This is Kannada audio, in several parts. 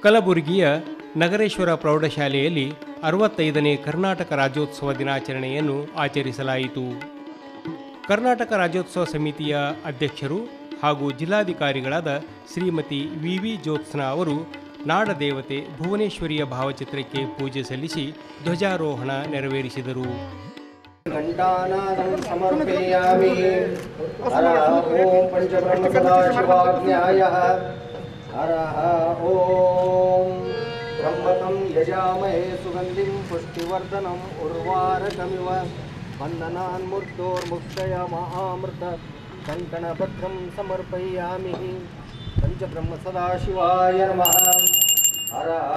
ಕಲಬುರಗಿಯ ನಗರೇಶ್ವರ ಪ್ರೌಢಶಾಲೆಯಲ್ಲಿ ಅರವತ್ತೈದನೇ ಕರ್ನಾಟಕ ರಾಜ್ಯೋತ್ಸವ ದಿನಾಚರಣೆಯನ್ನು ಆಚರಿಸಲಾಯಿತು ಕರ್ನಾಟಕ ರಾಜ್ಯೋತ್ಸವ ಸಮಿತಿಯ ಅಧ್ಯಕ್ಷರು ಹಾಗೂ ಜಿಲ್ಲಾಧಿಕಾರಿಗಳಾದ ಶ್ರೀಮತಿ ವಿ ವಿ ಜ್ಯೋತ್ಸ್ನಾ ಅವರು ನಾಡದೇವತೆ ಭುವನೇಶ್ವರಿಯ ಭಾವಚಿತ್ರಕ್ಕೆ ಪೂಜೆ ಸಲ್ಲಿಸಿ ಧ್ವಜಾರೋಹಣ ನೆರವೇರಿಸಿದರು घण्टानादं समर्पयामि हरः ॐ पञ्चब्रह्मसदाशिवाज्ञायः हरः ॐ ब्रह्मकं यजामहे सुगन्धिं पुष्टिवर्धनम् उर्वारकमिव बन्धनान्मुर्दोर्मुक्तय महामृत कङ्कणभद्रं समर्पयामि पञ्चब्रह्मसदाशिवाय नमः हरः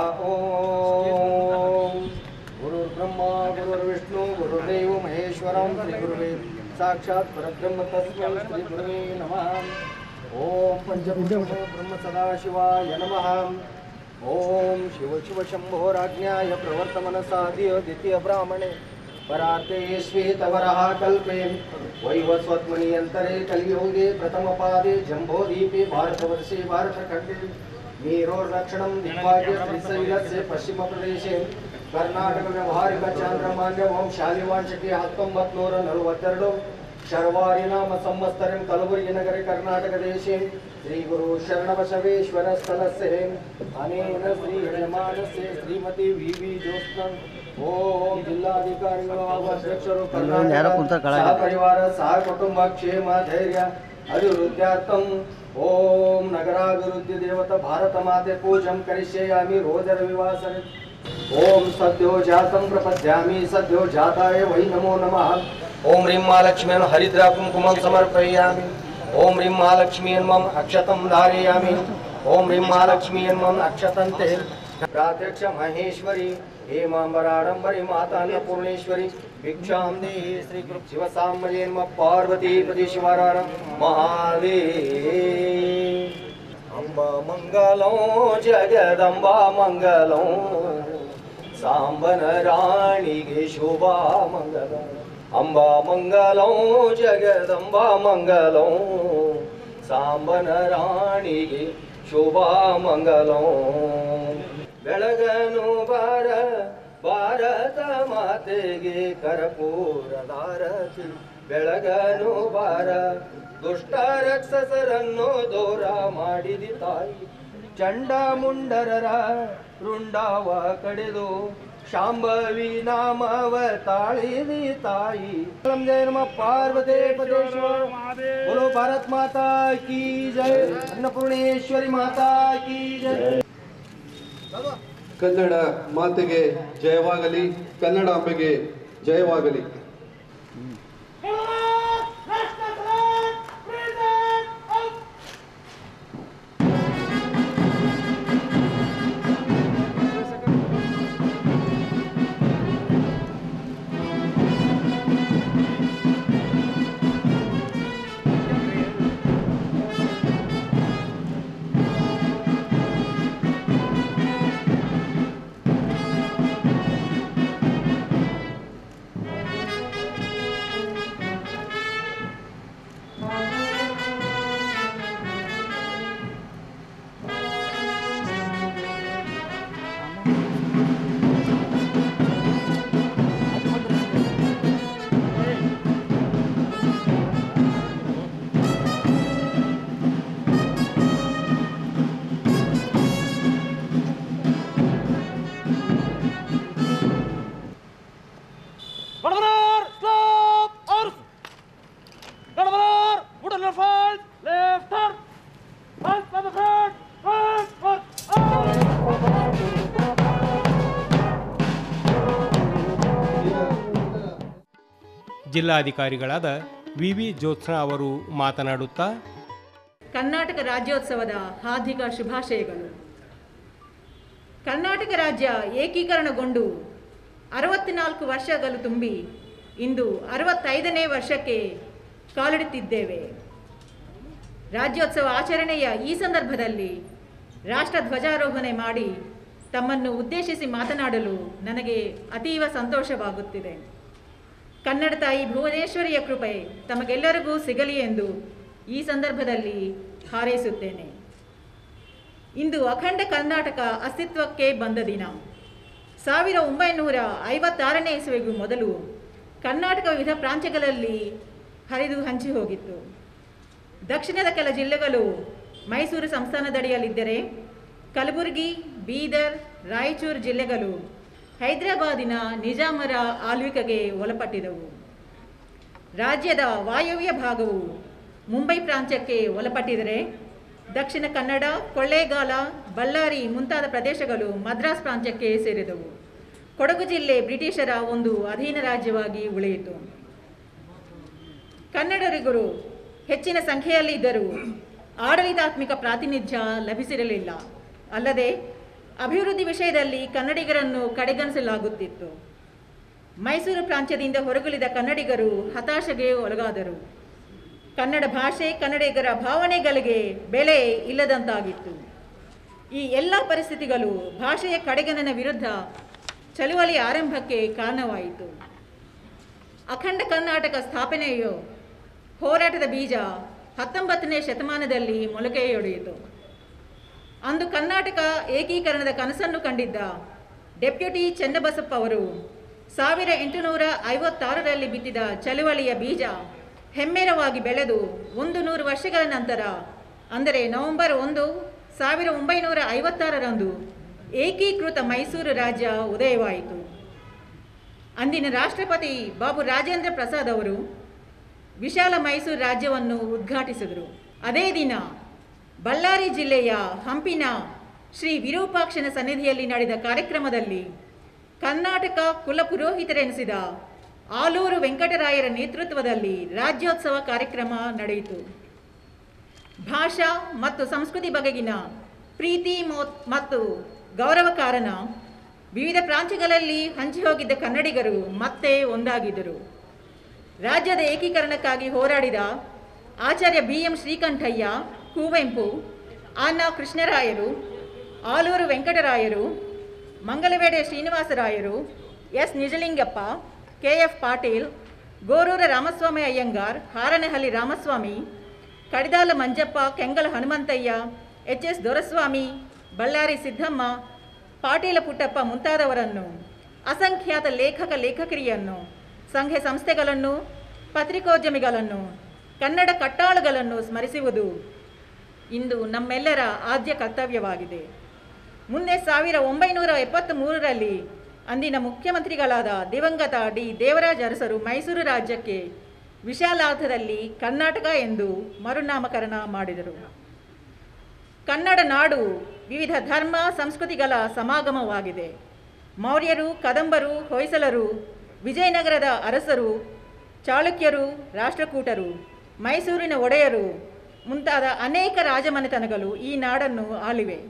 ॐ गुरुर्ब्रह्मा गुरुर्विष्णु गुरुदेव महेश्वरं श्रीगुरुवे साक्षात् परब्रह्म तस्मै श्रीगुरुवे नमः ॐ पञ्चब्रह्म ब्रह्म सदाशिवाय नमः ॐ शिव शिव शम्भोराज्ञाय प्रवर्तमनसादिय द्वितीयब्राह्मणे परार्थे श्वेतवरः कल्पे वैवस्वत्मनियन्तरे कलियुगे प्रथमपादे जम्बोदीपे भारतवर्षे भारतखण्डे मीरोर्लक्षणं दिग्भाग्य श्रीशैलस्य पश्चिमप्रदेशे ಕರ್ನಾಟಕ ವ್ಯವಹಾರಿಕ ಚಾಂದ್ರಮಾನ್ಯ ಓಂ ಶಾಲಿವಾಂಶಕ್ಕೆ ಹತ್ತೊಂಬತ್ತು ನೂರ ನಲವತ್ತೆರಡು ಶರ್ವಾರಿ ನಾಮ ಸಂವತ್ಸರಂ ಕಲಬುರಗಿ ನಗರ ಕರ್ನಾಟಕ ದೇಶೆ ಶ್ರೀ ಗುರು ಶರಣಬಸವೇಶ್ವರ ಸ್ಥಳಸ್ಯ ಅನೇನ ಶ್ರೀ ಯಜಮಾನಸ್ಯ ಶ್ರೀಮತಿ ವಿ ವಿ ಜೋತ್ಸ್ನನ್ ಓಂ ಜಿಲ್ಲಾಧಿಕಾರಿಗಳು ಹಾಗೂ ಅಧ್ಯಕ್ಷರು ಕರ್ನಾಟಕ ಸಹ ಪರಿವಾರ ಸಹ ಕುಟುಂಬ ಕ್ಷೇಮ ಧೈರ್ಯ ಅಭಿವೃದ್ಧ್ಯಾರ್ಥಂ ಓಂ ನಗರಾಭಿವೃದ್ಧಿ ದೇವತ ಭಾರತ ಮಾತೆ ಪೂಜಂ ಕರಿಷ್ಯಾಮಿ ರೋಜ ರವಿವಾಸರೆ ಓಂ ಸದ್ಯೋ ಜಾತಂ ಪ್ರಪದ್ಯಾಮಿ ಸದ್ಯೋ ಜಾತಾಯ ವೈ ನಮೋ ನಮಃ ಓಂ ಹ್ರೀಂ ಮಹಾಲಕ್ಷ್ಮ್ಯನ್ ಹರಿದ್ರಾ ಕುಂಕುಮಂ ಸಮರ್ಪಯಾಮಿ ಓಂ ಹ್ರೀಂ ಮಹಾಲಕ್ಷ್ಮಿಯನ್ ಮಮ್ ಅಕ್ಷತಂ ಧಾರಯಾಮಿ ಓಂ ಹ್ರೀಂ ಮಹಾಲಕ್ಷ್ಮಿಯನ್ ಮಮ್ ಅಕ್ಷತಂತೆ ಪ್ರಾತ್ಯಕ್ಷ ಮಹೇಶ್ವರಿ ಹೇಮಾಂಬರಾಡಂಬರಿ ಮಾತಾ ಅನ್ನಪೂರ್ಣೇಶ್ವರಿ ಭಿಕ್ಷಾಂ ದೇಹಿ ಶ್ರೀ ಗುರು ಶಿವಸಾಂಬಲೇನ್ಮ ಪಾರ್ವತಿ ಪ್ರತಿ ಶಿವರಾರ ಮಹಾದೇ ಅಂಬ ಮಂಗಲಂ ಜಗದಂಬ ಮಂಗಲಂ ಸಾಂಬನ ರಾಣಿಗೆ ಶೋಭಾ ಮಂಗಲಂ ಅಂಬ ಮಂಗಲಂ ಜಗದಂಬ ಮಂಗಲಂ ಸಾಂಬನ ರಾಣಿಗೆ ಶೋಭಾ ಮಂಗಲಂ ಬೆಳಗನು ಬಾರ ಭಾರತ ಮಾತೆಗೆ ಕರಪೂರದಾರತಿ ಬೆಳಗನು ಬಾರ ದುಷ್ಟ ರಾಕ್ಷಸರನ್ನು ದೂರ ಮಾಡಿದಿ ತಾಯಿ ಚಂಡ ಮುಂಡರರ ರುಂಡಾವ ಕಡೆದು ಶಾಂಭವಿ ನಾಮವ ತಾಳಿದಿ ತಾಯಿ ಜಯ ನಮ ಪಾರ್ವತಿ ಪದೇಶ್ವರ बोलो भारत माता की जय अन्नपूर्णेश्वरी माता की जय ಕನ್ನಡ ಮಾತೆಗೆ ಜಯವಾಗಲಿ ಕನ್ನಡಾಂಬೆಗೆ ಜಯವಾಗಲಿ Gardner, stop, arf! Gardner, wooden left hand, left turn. Halt, by the hand, right, right, arf! ಜಿಲ್ಲಾಧಿಕಾರಿಗಳಾದ ವಿ ವಿ ಜ್ಯೋತ್ಸ್ನಾ ಅವರು ಮಾತನಾಡುತ್ತಾ ಕರ್ನಾಟಕ ರಾಜ್ಯೋತ್ಸವದ ಹಾರ್ದಿಕ ಶುಭಾಶಯಗಳು ಕರ್ನಾಟಕ ರಾಜ್ಯ ಏಕೀಕರಣಗೊಂಡು ಅರವತ್ನಾಲ್ಕು ವರ್ಷಗಳು ತುಂಬಿ ಇಂದು ಅರವತ್ತೈದನೇ ವರ್ಷಕ್ಕೆ ಕಾಲಿಡುತ್ತಿದ್ದೇವೆ ರಾಜ್ಯೋತ್ಸವ ಆಚರಣೆಯ ಈ ಸಂದರ್ಭದಲ್ಲಿ ರಾಷ್ಟ್ರ ಧ್ವಜಾರೋಹಣೆ ಮಾಡಿ ತಮ್ಮನ್ನು ಉದ್ದೇಶಿಸಿ ಮಾತನಾಡಲು ನನಗೆ ಅತೀವ ಸಂತೋಷವಾಗುತ್ತಿದೆ ಕನ್ನಡ ತಾಯಿ ಭುವನೇಶ್ವರಿಯ ಕೃಪೆ ತಮಗೆಲ್ಲರಿಗೂ ಸಿಗಲಿ ಎಂದು ಈ ಸಂದರ್ಭದಲ್ಲಿ ಹಾರೈಸುತ್ತೇನೆ ಇಂದು ಅಖಂಡ ಕರ್ನಾಟಕ ಅಸ್ತಿತ್ವಕ್ಕೆ ಬಂದ ದಿನ ಸಾವಿರ ಒಂಬೈನೂರ ಐವತ್ತಾರನೇ ಇಸುವೆಗೂ ಮೊದಲು ಕರ್ನಾಟಕ ವಿವಿಧ ಪ್ರಾಂತ್ಯಗಳಲ್ಲಿ ಹರಿದು ಹಂಚಿ ಹೋಗಿತ್ತು ದಕ್ಷಿಣದ ಕೆಲ ಜಿಲ್ಲೆಗಳು ಮೈಸೂರು ಸಂಸ್ಥಾನದಡಿಯಲ್ಲಿದ್ದರೆ ಕಲಬುರಗಿ ಬೀದರ್ ರಾಯಚೂರು ಜಿಲ್ಲೆಗಳು ಹೈದರಾಬಾದಿನ ನಿಜಾಮರ ಆಳ್ವಿಕೆಗೆ ಒಳಪಟ್ಟಿದವು ರಾಜ್ಯದ ವಾಯವ್ಯ ಭಾಗವು ಮುಂಬೈ ಪ್ರಾಂತ್ಯಕ್ಕೆ ಒಳಪಟ್ಟಿದರೆ ದಕ್ಷಿಣ ಕನ್ನಡ ಕೊಳ್ಳೇಗಾಲ ಬಳ್ಳಾರಿ ಮುಂತಾದ ಪ್ರದೇಶಗಳು ಮದ್ರಾಸ್ ಪ್ರಾಂತ್ಯಕ್ಕೆ ಸೇರಿದವು ಕೊಡಗು ಜಿಲ್ಲೆ ಬ್ರಿಟಿಷರ ಒಂದು ಅಧೀನ ರಾಜ್ಯವಾಗಿ ಉಳಿಯಿತು ಕನ್ನಡಿಗರು ಹೆಚ್ಚಿನ ಸಂಖ್ಯೆಯಲ್ಲಿ ಇದ್ದರೂ ಆಡಳಿತಾತ್ಮಕ ಪ್ರಾತಿನಿಧ್ಯ ಲಭಿಸಿರಲಿಲ್ಲ ಅಲ್ಲದೆ ಅಭಿವೃದ್ಧಿ ವಿಷಯದಲ್ಲಿ ಕನ್ನಡಿಗರನ್ನು ಕಡೆಗಣಿಸಲಾಗುತ್ತಿತ್ತು ಮೈಸೂರು ಪ್ರಾಂತ್ಯದಿಂದ ಹೊರಗುಳಿದ ಕನ್ನಡಿಗರು ಹತಾಶೆಗೆ ಒಳಗಾದರು ಕನ್ನಡ ಭಾಷೆ ಕನ್ನಡಿಗರ ಭಾವನೆಗಳಿಗೆ ಬೆಲೆ ಇಲ್ಲದಂತಾಗಿತ್ತು ಈ ಎಲ್ಲ ಪರಿಸ್ಥಿತಿಗಳು ಭಾಷೆಯ ಕಡೆಗಣನ ವಿರುದ್ಧ ಚಳುವಳಿ ಆರಂಭಕ್ಕೆ ಕಾರಣವಾಯಿತು ಅಖಂಡ ಕರ್ನಾಟಕ ಸ್ಥಾಪನೆಯು ಹೋರಾಟದ ಬೀಜ ಹತ್ತೊಂಬತ್ತನೇ ಶತಮಾನದಲ್ಲಿ ಮೊಳಕೆಯೊಡೆಯಿತು ಅಂದು ಕರ್ನಾಟಕ ಏಕೀಕರಣದ ಕನಸನ್ನು ಕಂಡಿದ್ದ ಡೆಪ್ಯೂಟಿ ಚೆನ್ನಬಸಪ್ಪ ಅವರು ಸಾವಿರ ಎಂಟುನೂರ ಐವತ್ತಾರರಲ್ಲಿ ಬಿತ್ತಿದ ಚಳುವಳಿಯ ಬೀಜ ಹೆಮ್ಮೆರವಾಗಿ ಬೆಳೆದು ಒಂದು ನೂರು ವರ್ಷಗಳ ನಂತರ ಅಂದರೆ ನವೆಂಬರ್ ಒಂದು ಸಾವಿರ ಒಂಬೈನೂರ ಐವತ್ತಾರರಂದು ಏಕೀಕೃತ ಮೈಸೂರು ರಾಜ್ಯ ಉದಯವಾಯಿತು ಅಂದಿನ ರಾಷ್ಟ್ರಪತಿ ಬಾಬು ರಾಜೇಂದ್ರ ಪ್ರಸಾದ್ ಅವರು ವಿಶಾಲ ಮೈಸೂರು ರಾಜ್ಯವನ್ನು ಉದ್ಘಾಟಿಸಿದರು ಅದೇ ದಿನ ಬಳ್ಳಾರಿ ಜಿಲ್ಲೆಯ ಹಂಪಿನ ಶ್ರೀ ವಿರೂಪಾಕ್ಷನ ಸನ್ನಿಧಿಯಲ್ಲಿ ನಡೆದ ಕಾರ್ಯಕ್ರಮದಲ್ಲಿ ಕರ್ನಾಟಕ ಕುಲಪುರೋಹಿತರೆನಿಸಿದ ಆಲೂರು ವೆಂಕಟರಾಯರ ನೇತೃತ್ವದಲ್ಲಿ ರಾಜ್ಯೋತ್ಸವ ಕಾರ್ಯಕ್ರಮ ನಡೆಯಿತು ಭಾಷಾ ಮತ್ತು ಸಂಸ್ಕೃತಿ ಬಗೆಗಿನ ಪ್ರೀತಿ ಮೋ- ಮತ್ತು ಗೌರವ ಕಾರಣ ವಿವಿಧ ಪ್ರಾಂತ್ಯಗಳಲ್ಲಿ ಹಂಚಿ ಹೋಗಿದ್ದ ಕನ್ನಡಿಗರು ಮತ್ತೆ ಒಂದಾಗಿದ್ದರು ರಾಜ್ಯದ ಏಕೀಕರಣಕ್ಕಾಗಿ ಹೋರಾಡಿದ ಆಚಾರ್ಯ ಬಿ ಎಂ ಶ್ರೀಕಂಠಯ್ಯ ಕುವೆಂಪು ಆನ ಕೃಷ್ಣರಾಯರು ಆಲೂರು ವೆಂಕಟರಾಯರು ಮಂಗಲವೇಡೆ ಶ್ರೀನಿವಾಸರಾಯರು S Nijalingappa K F Patil Goruru Ramaswamy Iyengar Haranahalli Ramaswamy Kadidala Manjappa Kengal Hanumanthaiah H S Doraswamy Ballari Siddamma Patil Puttappa ಮುಂತಾದವರನ್ನು ಅಸಂಖ್ಯಾತ ಲೇಖಕ ಲೇಖಕರಿಯನ್ನು ಸಂಘ ಸಂಸ್ಥೆಗಳನ್ನು ಪತ್ರಿಕೋದ್ಯಮಿಗಳನ್ನು ಕನ್ನಡ ಕಟ್ಟಾಳುಗಳನ್ನು ಸ್ಮರಿಸುವುದು ಇಂದು ನಮ್ಮೆಲ್ಲರ ಆದ್ಯ ಕರ್ತವ್ಯವಾಗಿದೆ ಮುಂದೆ ಸಾವಿರ ಒಂಬೈನೂರ ಎಪ್ಪತ್ತ್ ಮೂರರಲ್ಲಿ ಅಂದಿನ ಮುಖ್ಯಮಂತ್ರಿಗಳಾದ ದಿವಂಗತ ಡಿ ದೇವರಾಜ ಅರಸರು ಮೈಸೂರು ರಾಜ್ಯಕ್ಕೆ ವಿಶಾಲಾರ್ಥದಲ್ಲಿ ಕರ್ನಾಟಕ ಎಂದು ಮರುನಾಮಕರಣ ಮಾಡಿದರು ಕನ್ನಡ ನಾಡು ವಿವಿಧ ಧರ್ಮ ಸಂಸ್ಕೃತಿಗಳ ಸಮಾಗಮವಾಗಿದೆ ಮೌರ್ಯರು ಕದಂಬರು ಹೊಯ್ಸಳರು ವಿಜಯನಗರದ ಅರಸರು ಚಾಳುಕ್ಯರು ರಾಷ್ಟ್ರಕೂಟರು ಮೈಸೂರಿನ ಒಡೆಯರು ಮುಂತಾದ ಅನೇಕ ರಾಜಮನೆತನಗಳು ಈ ನಾಡನ್ನು ಆಳಿವೆ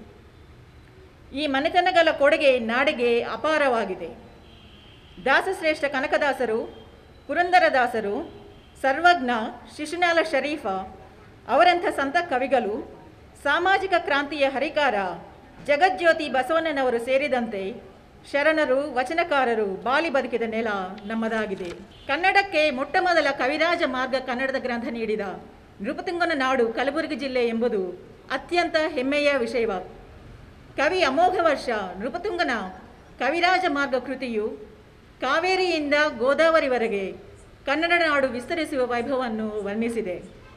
ಈ ಮನೆತನಗಳ ಕೊಡುಗೆ ನಾಡಿಗೆ ಅಪಾರವಾಗಿದೆ ದಾಸಶ್ರೇಷ್ಠ ಕನಕದಾಸರು ಪುರಂದರದಾಸರು ಸರ್ವಜ್ಞ ಶಿಶುನಾಳ ಶರೀಫ ಅವರಂಥ ಸಂತ ಕವಿಗಳು ಸಾಮಾಜಿಕ ಕ್ರಾಂತಿಯ ಹರಿಕಾರ ಜಗಜ್ಯೋತಿ ಬಸವಣ್ಣನವರು ಸೇರಿದಂತೆ ಶರಣರು ವಚನಕಾರರು ಬಾಳಿ ಬದುಕಿದ ನೆಲ ನಮ್ಮದಾಗಿದೆ ಕನ್ನಡಕ್ಕೆ ಮೊಟ್ಟ ಮೊದಲ ಕವಿರಾಜ ಮಾರ್ಗ ಕನ್ನಡದ ಗ್ರಂಥ ನೀಡಿದ ನೃಪತುಂಗನ ನಾಡು ಕಲಬುರಗಿ ಜಿಲ್ಲೆ ಎಂಬುದು ಅತ್ಯಂತ ಹೆಮ್ಮೆಯ ವಿಷಯವ ಕವಿ ಅಮೋಘ ವರ್ಷ ನೃಪತುಂಗನ ಕವಿರಾಜ ಮಾರ್ಗ ಕೃತಿಯು ಕಾವೇರಿಯಿಂದ ಗೋದಾವರಿವರೆಗೆ ಕನ್ನಡ ನಾಡು ವಿಸ್ತರಿಸುವ ವೈಭವವನ್ನು ವರ್ಣಿಸಿದೆ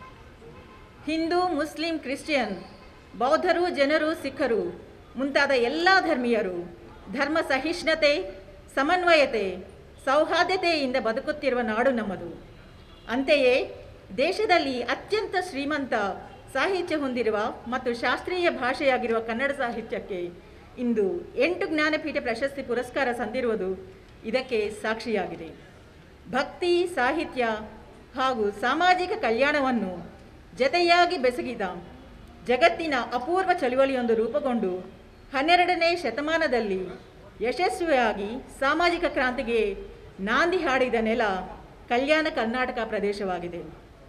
ಹಿಂದೂ ಮುಸ್ಲಿಂ ಕ್ರಿಶ್ಚಿಯನ್ ಬೌದ್ಧರು ಜನರು ಸಿಖ್ಖರು ಮುಂತಾದ ಎಲ್ಲ ಧರ್ಮೀಯರು ಧರ್ಮ ಸಹಿಷ್ಣುತೆ ಸಮನ್ವಯತೆ ಸೌಹಾರ್ದತೆಯಿಂದ ಬದುಕುತ್ತಿರುವ ನಾಡು ನಮ್ಮದು ಅಂತೆಯೇ ದೇಶದಲ್ಲಿ ಅತ್ಯಂತ ಶ್ರೀಮಂತ ಸಾಹಿತ್ಯ ಹೊಂದಿರುವ ಮತ್ತು ಶಾಸ್ತ್ರೀಯ ಭಾಷೆಯಾಗಿರುವ ಕನ್ನಡ ಸಾಹಿತ್ಯಕ್ಕೆ ಇಂದು ಎಂಟು ಜ್ಞಾನಪೀಠ ಪ್ರಶಸ್ತಿ ಪುರಸ್ಕಾರ ಸಂದಿರುವುದು ಇದಕ್ಕೆ ಸಾಕ್ಷಿಯಾಗಿದೆ ಭಕ್ತಿ ಸಾಹಿತ್ಯ ಹಾಗೂ ಸಾಮಾಜಿಕ ಕಲ್ಯಾಣವನ್ನು ಜತೆಯಾಗಿ ಬೆಸಗಿದ ಜಗತ್ತಿನ ಅಪೂರ್ವ ಚಳುವಳಿಯೊಂದು ರೂಪುಗೊಂಡು ಹನ್ನೆರಡನೇ ಶತಮಾನದಲ್ಲಿ ಯಶಸ್ವಿಯಾಗಿ ಸಾಮಾಜಿಕ ಕ್ರಾಂತಿಗೆ ನಾಂದಿ ಹಾಡಿದ ನೆಲ ಕಲ್ಯಾಣ ಕರ್ನಾಟಕ ಪ್ರದೇಶವಾಗಿದೆ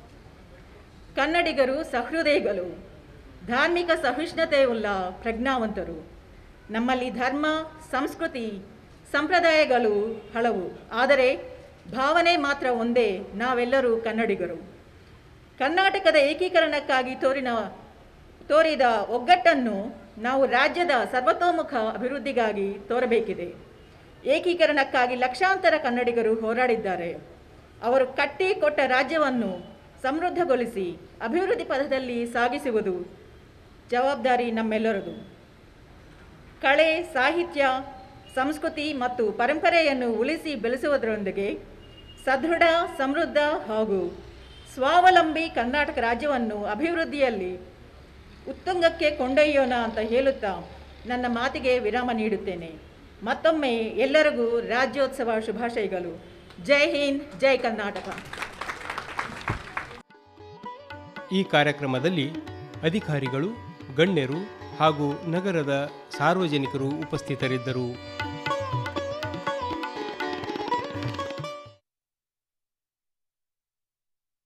ಕನ್ನಡಿಗರು ಸಹೃದಯಗಳು ಧಾರ್ಮಿಕ ಸಹಿಷ್ಣುತೆಯುಳ್ಳ ಪ್ರಜ್ಞಾವಂತರು ನಮ್ಮಲ್ಲಿ ಧರ್ಮ ಸಂಸ್ಕೃತಿ ಸಂಪ್ರದಾಯಗಳು ಹಲವು ಆದರೆ ಭಾವನೆ ಮಾತ್ರ ಒಂದೇ ನಾವೆಲ್ಲರೂ ಕನ್ನಡಿಗರು ಕರ್ನಾಟಕದ ಏಕೀಕರಣಕ್ಕಾಗಿ ತೋರಿನ ತೋರಿದ ಒಗ್ಗಟ್ಟನ್ನು ನಾವು ರಾಜ್ಯದ ಸರ್ವತೋಮುಖ ಅಭಿವೃದ್ಧಿಗಾಗಿ ತೋರಬೇಕಿದೆ ಏಕೀಕರಣಕ್ಕಾಗಿ ಲಕ್ಷಾಂತರ ಕನ್ನಡಿಗರು ಹೋರಾಡಿದ್ದಾರೆ ಅವರು ಕಟ್ಟಿ ಕೊಟ್ಟ ರಾಜ್ಯವನ್ನು ಸಮೃದ್ಧಗೊಳಿಸಿ ಅಭಿವೃದ್ಧಿ ಪಥದಲ್ಲಿ ಸಾಗಿಸುವುದು ಜವಾಬ್ದಾರಿ ನಮ್ಮೆಲ್ಲರದು ಕಳೆ ಸಾಹಿತ್ಯ ಸಂಸ್ಕೃತಿ ಮತ್ತು ಪರಂಪರೆಯನ್ನು ಉಳಿಸಿ ಬೆಳೆಸುವುದರೊಂದಿಗೆ ಸದೃಢ ಸಮೃದ್ಧ ಹಾಗೂ ಸ್ವಾವಲಂಬಿ ಕರ್ನಾಟಕ ರಾಜ್ಯವನ್ನು ಅಭಿವೃದ್ಧಿಯಲ್ಲಿ ಉತ್ತುಂಗಕ್ಕೆ ಕೊಂಡೊಯ್ಯೋಣ ಅಂತ ಹೇಳುತ್ತಾ ನನ್ನ ಮಾತಿಗೆ ವಿರಾಮ ನೀಡುತ್ತೇನೆ ಮತ್ತೊಮ್ಮೆ ಎಲ್ಲರಿಗೂ ರಾಜ್ಯೋತ್ಸವ ಶುಭಾಶಯಗಳು ಜೈ ಹಿಂದ್ ಜೈ ಕರ್ನಾಟಕ ಈ ಕಾರ್ಯಕ್ರಮದಲ್ಲಿ ಅಧಿಕಾರಿಗಳು ಗಣ್ಯರು ಹಾಗೂ ನಗರದ ಸಾರ್ವಜನಿಕರು ಉಪಸ್ಥಿತರಿದ್ದರು